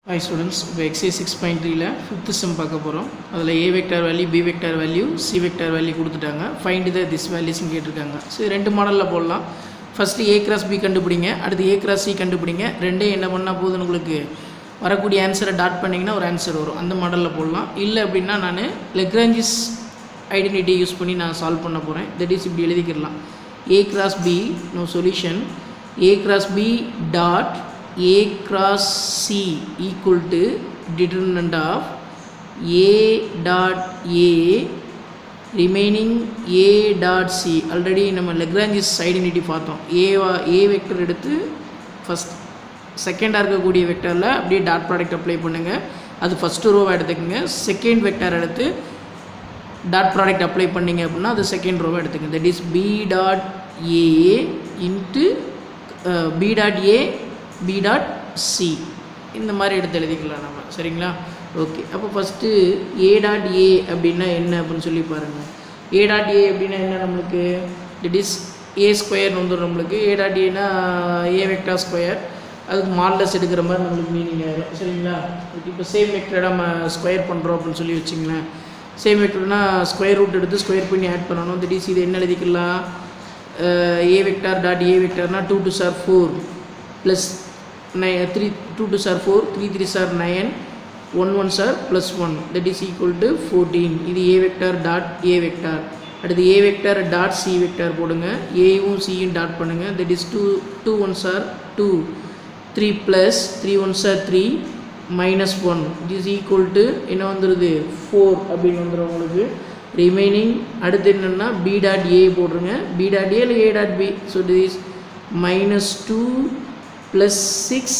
hi students இப்போ exercise six point த்ரீல fifth sem பார்க்க போகிறோம் அதில் A vector value B vector value C vector value கொடுத்துட்டாங்க ஃபைண்ட் த திஸ் வேல்யூஸ்னு கேட்டிருக்காங்க ஸோ ரெண்டு மாடலில் போடலாம் ஃபஸ்ட்டு ஏ கிராஸ் பி கண்டுபிடிங்க அடுத்து ஏ கிராஸ் சி கண்டுபிடிங்க ரெண்டையும் என்ன பண்ணால் போதுன்னு உங்களுக்கு வரக்கூடிய ஆன்சரை டாட் பண்ணிங்கன்னா ஒரு ஆன்சர் வரும் அந்த மாடலில் போடலாம் இல்லை அப்படின்னா நான் லெக்ராஞ்சிஸ் ஐடென்டிட்டி யூஸ் பண்ணி நான் சால்வ் பண்ண போகிறேன் தட் இஸ் இப்படி எழுதிக்கிடலாம் A cross B no solution A cross B dot a cross c equal to determinant of a dot a remaining a dot c already நம்ம லெக்ராஞ்சிஸ் ஐடென்டிட்டி பார்த்தோம் ஏவா ஏ vector எடுத்து ஃபஸ்ட் செகண்டாக இருக்கக்கூடிய வெக்டரில் அப்படியே டாட் ப்ராடக்ட் அப்ளை பண்ணுங்கள் அது first ரோவை எடுத்துக்கோங்க செகண்ட் வெக்டர் எடுத்து டாட் ப்ராடக்ட் அப்ளை பண்ணிங்க அப்படின்னா அது செகண்ட் ரோவை எடுத்துக்கங்க that is B dot A into B dot A B dot C இந்த மாதிரி எடுத்து எழுதிக்கலாம் நம்ம சரிங்களா ஓகே அப்போ ஃபஸ்ட்டு ஏ டாட் ஏ அப்படின்னா என்ன அப்படின்னு சொல்லி பாருங்கள் ஏ டாட் ஏ அப்படின்னா என்ன நம்மளுக்கு இட் இஸ் ஏ ஸ்கொயர்னு வந்துடும் நம்மளுக்கு ஏ டாட் ஏனா ஏ வெக்டா ஸ்கொயர் அதுக்கு மாடலஸ் எடுக்கிற மாதிரி நம்மளுக்கு மீனிங் ஆயிரும் சரிங்களா இப்போ சேம் வெக்டரை நம்ம ஸ்கொயர் பண்ணுறோம் அப்படின்னு சொல்லி வச்சிங்களேன் சேம் வெக்டர்னா ஸ்கொயர் ரூட் எடுத்து ஸ்கொயர் பண்ணி ஆட் பண்ணணும் தட் இஸ் இது என்ன எழுதிக்கலாம் ஏ வெக்டார் டாட் ஏ வெக்டார்னா two two sir four plus nine three two two sir four three three sir nine one one sir plus one that is equal to fourteen இது A vector dot A vector அடுத்து A vector dot C vector போடுங்க ஏவும் சியும் dot பண்ணுங்கள் that is two two one sir two three plus three one sir three minus one it is equal to என்ன வந்துடுது four அப்படின்னு வந்துடும் உங்களுக்கு ரிமைனிங் அடுத்து என்னென்னா பி டாட் ஏ போடுறங்க பி டாட் ஏ இல்லை A dot B so it is minus two plus six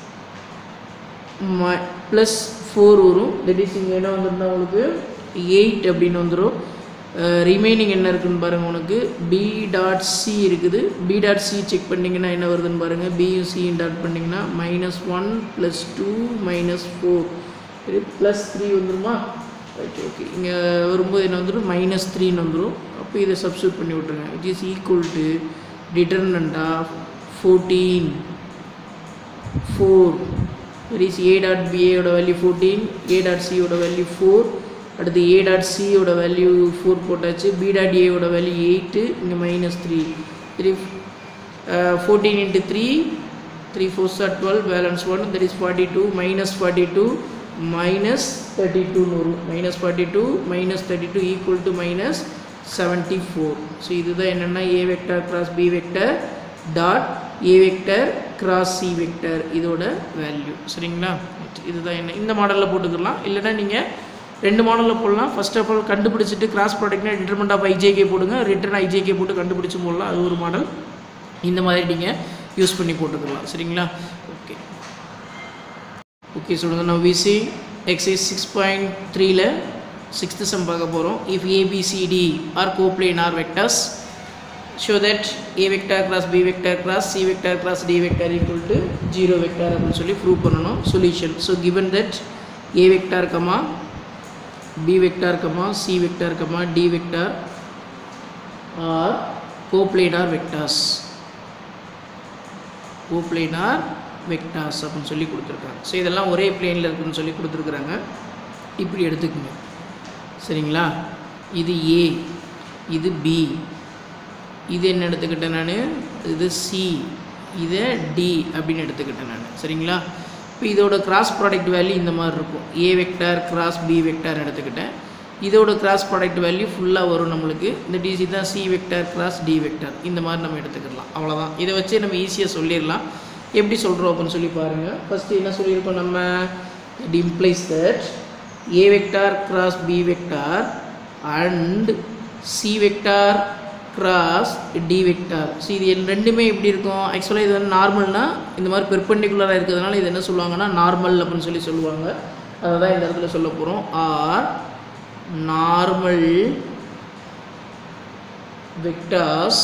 ம ப்ளஸ் ஃபோர் வரும் தட் இஸ் இங்கே என்ன வந்துருந்தா உங்களுக்கு எயிட் அப்படின்னு வந்துடும் ரிமைனிங் என்ன இருக்குன்னு பாருங்கள் உனக்கு பி டாட் சி இருக்குது பி டாட் சி செக் பண்ணிங்கன்னா என்ன வருதுன்னு பாருங்கள் பியும் சியும் டாட் பண்ணிங்கன்னா minus one plus two minus four இது ப்ளஸ் த்ரீ வந்துருமா ரைட் ஓகே இங்கே வரும்போது என்ன வந்துடும் மைனஸ் த்ரீன்னு வந்துடும் அப்போ இதை சப்ஸ்டியூட் பண்ணி விட்ருங்க it is equal to determinant of fourteen four that is A dot பிஏயோட வேல்யூ ஃபோர்டீன் ஏ டாட் சியோட வேல்யூ ஃபோர் அடுத்து ஏ டாட் சியோட வேல்யூ ஃபோர் போட்டாச்சு பி டாட் ஏயோட வேல்யூ எயிட்டு இங்கே minus three three fourteen into three three four sir twelve balance one that is forty two minus forty two minus thirty டூன்னு வரும் minus forty two minus thirty two equal to minus seventy four so இதுதான் என்னென்னா A vector cross B vector dot A vector cross C vector இதோட value சரிங்களா இதுதான் என்ன இந்த மாடலில் போட்டுக்கலாம் இல்லைனா நீங்கள் ரெண்டு மாடலில் போடலாம் ஃபர்ஸ்ட் ஆஃப் ஆல் கண்டுபிடிச்சிட்டு கிராஸ் ப்ராடக்ட்னா டிட்டர்மெண்ட் ஆஃப் ஐஜேகே போடுங்க ரிட்டர்ன் ஐஜேகே போட்டு கண்டுபிடிச்சு போடலாம் அது ஒரு மாடல் இந்த மாதிரி நீங்கள் யூஸ் பண்ணி போட்டுக்கலாம் சரிங்களா ஓகே ஓகே சொல்லுங்கள் நான் விசி எக்ஸைஸ் சிக்ஸ் பாயிண்ட் த்ரீல சிக்ஸ்த்து சம் பார்க்க போகிறோம் if A B C D are coplanar are vectors show that a vector cross b vector cross c vector cross d vector equal to 0 vector அப்படின்னு சொல்லி ப்ரூவ் பண்ணணும் solution so given that a vector comma b vector comma c vector comma d vector are coplanar vectors coplanar vectors அப்படின்னு சொல்லி கொடுத்துருக்காங்க so இதெல்லாம் ஒரே பிளேனில் இருக்குன்னு சொல்லி கொடுத்துருக்குறாங்க இப்படி எடுத்துக்கோங்க சரிங்களா இது ஏ இது பி இது என்ன எடுத்துக்கிட்டேன் நான் இது சி இதை டி அப்படின்னு எடுத்துக்கிட்டேன் நான் சரிங்களா இப்போ இதோட கிராஸ் ப்ராடக்ட் வேல்யூ இந்த மாதிரி இருக்கும் A vector cross B vector எடுத்துக்கிட்டேன் இதோட கிராஸ் ப்ராடக்ட் வேல்யூ ஃபுல்லாக வரும் நம்மளுக்கு இந்த டிசி தான் C vector cross D vector இந்த மாதிரி நம்ம எடுத்துக்கலாம் அவ்வளோதான் இதை வச்சு நம்ம ஈஸியாக சொல்லிடலாம் எப்படி சொல்கிறோம் அப்படின்னு சொல்லி பாருங்கள் ஃபஸ்ட்டு என்ன சொல்லியிருக்கோம் நம்ம it implies that A vector cross B vector and C vector cross D vector so இது ரெண்டுமே எப்படி இருக்கும் ஆக்சுவலாக இது வந்து நார்மல்னால் இந்த மாதிரி பெர்பெண்டிகுலராக இருக்கிறதுனால இது என்ன சொல்லுவாங்கன்னா நார்மல் அப்படின்னு சொல்லி சொல்லுவாங்க அதை தான் இந்த இடத்துல சொல்ல போகிறோம் are normal vectors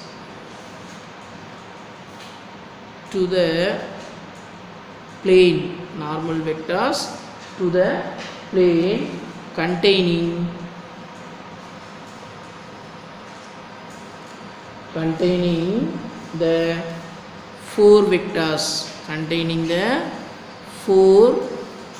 to the plane normal vectors to the plane containing containing the four vectors containing the four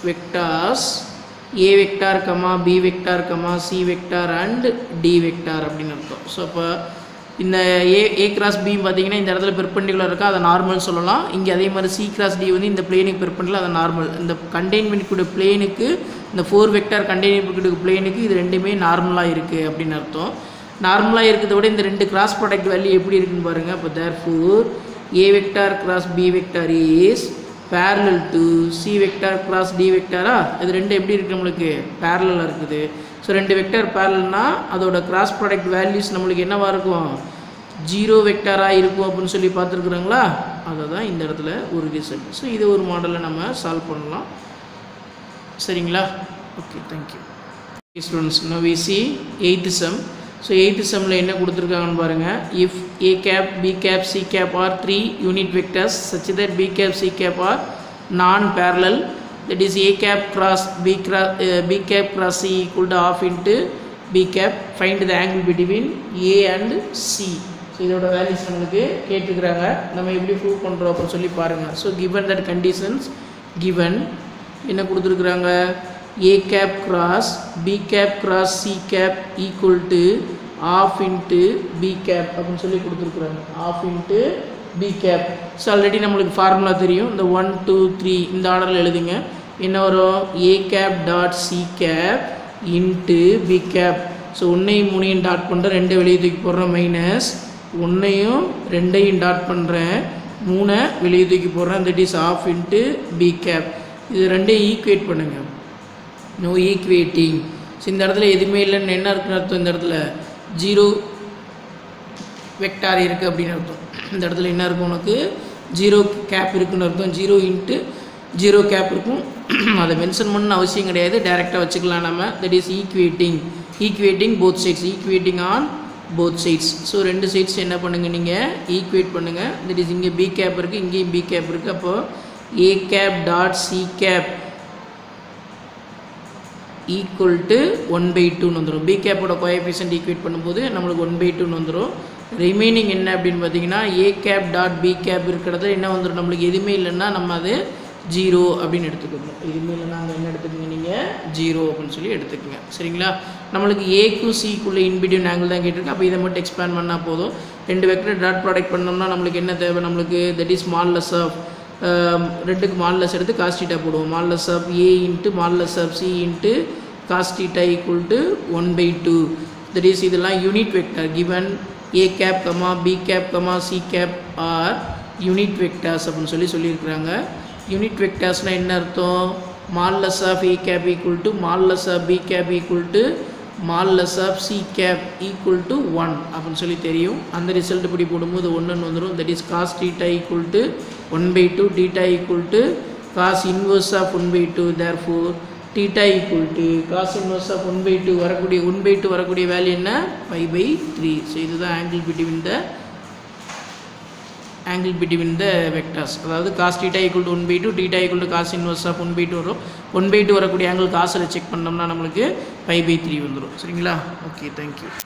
vectors A vector comma B vector comma C vector and D vector அப்படின்னு அர்த்தம் so அப்போ இந்த ஏ ஏ cross B பார்த்தீங்கன்னா இந்த இடத்துல perpendicular இருக்கா அதை normal சொல்லலாம் இங்கே அதே மாதிரி சி கிராஸ் டி வந்து இந்த பிளேனுக்கு பெர்பெண்டிகுலர் அதை நார்மல் இந்த கண்டெய்ன்மெண்ட் கூட பிளேனுக்கு இந்த ஃபோர் வெக்டார் கண்டெய்ன்மெண்ட் பிளேனுக்கு இது ரெண்டுமே நார்மலாக இருக்குது அப்படின்னு அர்த்தம் நார்மலாக இருக்கிறத விட இந்த ரெண்டு கிராஸ் ப்ராடக்ட் வேல்யூ எப்படி இருக்குன்னு பாருங்கள் அப்போ therefore A vector cross B vector is parallel to C vector cross D வெக்டாரா இது ரெண்டு எப்படி இருக்குது நம்மளுக்கு பேரலாக இருக்குது ஸோ ரெண்டு வெக்டார் பேரல்னா அதோட கிராஸ் ப்ராடக்ட் வேல்யூஸ் நம்மளுக்கு என்னவா இருக்கும் ஜீரோ வெக்டாராக இருக்கும் அப்படின்னு சொல்லி பார்த்துருக்குறாங்களா அதை தான் இந்த இடத்துல ஒரு ரிசல்ட் ஸோ இது ஒரு மாடலில் நம்ம சால்வ் பண்ணலாம் சரிங்களா okay thank you students no we see eighth sum so eighth சம்மில் என்ன கொடுத்துருக்காங்கன்னு பாருங்கள் if A cap B cap C cap are three unit vectors such that B cap C cap are non parallel that is a cap cross b cross uh, b cap cross c equal to half into b cap find the angle between a and c so இதோட values நம்மளுக்கு கேட்டுக்கிறாங்க நம்ம எப்படி prove பண்ணுறோம் அப்படின்னு சொல்லி பாருங்கள் so given that conditions given என்ன கொடுத்துருக்குறாங்க A cap cross B cap cross C cap equal to half into B cap அப்படின்னு சொல்லி கொடுத்துருக்குறாங்க half into B cap so already நம்மளுக்கு ஃபார்முலா தெரியும் இந்த ஒன் டூ த்ரீ இந்த ஆர்டரில் எழுதுங்க என்ன வரும் A cap dot C cap into B cap so ஒன்றையும் மூணையும் டாட் பண்ணுறேன் ரெண்டு வெளியே தூக்கி போடுறேன் மைனஸ் ஒன்றையும் ரெண்டையும் டாட் பண்ணுறேன் மூணை வெளியே தூக்கி போடுறேன் that is of into B cap இது ரெண்டையும் ஈக்குவேட் பண்ணுங்கள் நோ ஈக்குவேட்டிங் ஸோ இந்த இடத்துல எதுவுமே இல்லைன்னு என்ன இருக்குன்னு அர்த்தம் இந்த இடத்துல ஜீரோ வெக்டார் இருக்குது அப்படின்னு அர்த்தம் இந்த இடத்துல என்ன இருக்கும் உனக்கு ஜீரோ கேப் இருக்குன்னு அர்த்தம் ஜீரோ இன்ட்டு ஜீரோ கேப் இருக்கும் அதை மென்ஷன் பண்ண அவசியம் கிடையாது டைரெக்டாக வச்சுக்கலாம் நம்ம that is equating equating both sides equating on both sides so ரெண்டு சைட்ஸ் என்ன பண்ணுங்கள் நீங்கள் ஈக்குவேட் பண்ணுங்கள் தட் இஸ் இங்கே பி கேப் இருக்குது இங்கேயும் பி கேப் இருக்குது அப்போது A cap dot C cap equal to one by டூன்னு வந்துடும் பி கேப்போட கோஎஃபிஷியன்ட் ஈக்குவேட் பண்ணும்போது நம்மளுக்கு ஒன் பை டூன்னு வந்துடும் ரிமைனிங் என்ன அப்படின்னு பார்த்தீங்கன்னா A cap dot B cap இருக்கிறது என்ன வந்துடும் நம்மளுக்கு எதுவுமே இல்லைன்னா நம்ம அது ஜீரோ அப்படின்னு எடுத்துக்கணும் எதுவுமே இல்லைன்னா அங்கே என்ன எடுத்துக்கங்க நீங்கள் ஜீரோ அப்படின்னு சொல்லி எடுத்துக்கங்க சரிங்களா நம்மளுக்கு ஏக்கும் சிக்குள்ளே இன்பிடியூன் ஆங்கிள் தான் கேட்டிருக்கு அப்போ இதை மட்டும் எக்ஸ்பேண்ட் பண்ணால் போதும் ரெண்டு வெக்டர் டாட் ப்ராடக்ட் பண்ணோம்னா நம்மளுக்கு என்ன தேவை நம்மளுக்கு தட் இஸ் மால்லஸ் ஆஃப் ரெண்டுக்கு மால்லஸ் எடுத்து காஸ்டீட்டா போடுவோம் modulus of A into modulus of C into cos theta equal to one by two that is இதெல்லாம் unit vector given A cap comma B cap comma C cap are unit vectors அப்படின்னு சொல்லி சொல்லியிருக்கிறாங்க யூனிட் வெக்டார்ஸ்னால் என்ன அர்த்தம் modulus of A cap equal to modulus of B cap equal to modulus of C cap equal to one அப்படின்னு சொல்லி தெரியும் அந்த ரிசல்ட் இப்படி போடும்போது ஒன்றுன்னு வந்துடும் that is cos theta equal to one by two theta equal to cos inverse of one by two therefore theta equal to cos inverse of one by two வரக்கூடிய one by two வரக்கூடிய value என்ன five by three so இதுதான் angle between the angle between the vectors அதாவது cos theta equal to one by two theta equal to cos inverse of one by two வரும் one by two வரக்கூடிய angle காசில் check பண்ணோம்னா நம்மளுக்கு five by three வந்துடும் சரிங்களா okay thank you